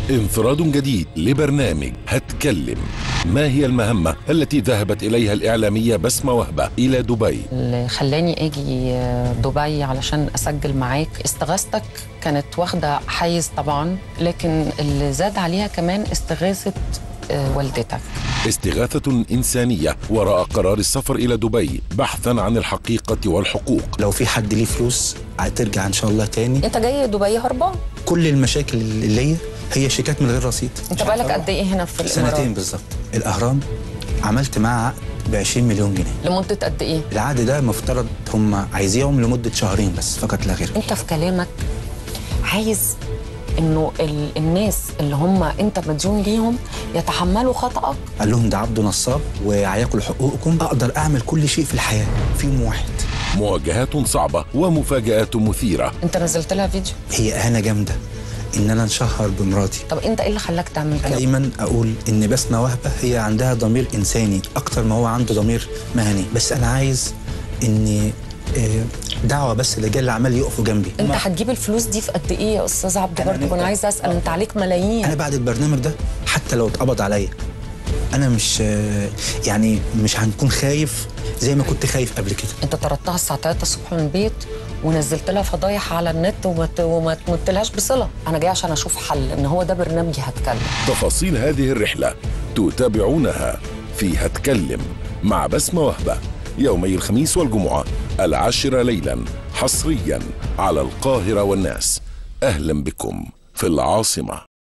انفراد جديد لبرنامج هتكلم ما هي المهمة التي ذهبت إليها الإعلامية بسمة وهبة إلى دبي اللي خلاني اجي دبي علشان اسجل معاك استغاثتك كانت واخده حيز طبعا لكن اللي زاد عليها كمان استغاثه آه، والدتك استغاثة إنسانية وراء قرار السفر إلى دبي بحثا عن الحقيقة والحقوق لو في حد ليه فلوس هترجع ان شاء الله تاني انت جاي دبي هربان كل المشاكل اللي ليا هي شيكات من غير رصيد انت بقالك قد ايه هنا في الامارات سنتين بالظبط الاهرام عملت معاه عقد ب 20 مليون جنيه لمده قد ايه العقد ده مفترض هم عايزيهم لمده شهرين بس فقط لا غير انت في كلامك عايز انه ال- الناس اللي هم انت مديون ليهم يتحملوا خطأك قال لهم ده عبده نصاب وهياكل حقوقكم اقدر اعمل كل شيء في الحياه في يوم واحد مواجهات صعبة ومفاجآت مثيرة انت نزلت لها فيديو هي اهانه جامده ان انا انشهر بمراتي طب انت ايه اللي خلاك تعمل كده دايما اقول ان بسمه وهبه هي عندها ضمير انساني اكتر ما هو عنده ضمير مهني بس انا عايز ان آه، دعوه بس للرجال اللي عمال يقفوا جنبي انت ما- هتجيب الفلوس دي في قد ايه يا استاذ عبد أنا برضه انا نفسي- عايزه اسال انت عليك ملايين انا بعد البرنامج ده حتى لو اتقبض عليا انا مش آه، يعني مش هنكون خايف زي ما كنت خايف قبل كده انت طردتها الساعه 3 الصبح من البيت ونزلت لها فضايح على النت وما ت- وما تمتلهاش بصله انا جاي عشان اشوف حل ان هو ده برنامجي هتكلم تفاصيل هذه الرحلة تتابعونها في هتكلم مع بسمة وهبة يومي الخميس والجمعة العاشرة ليلا حصريا على القاهرة والناس أهلا بكم في العاصمة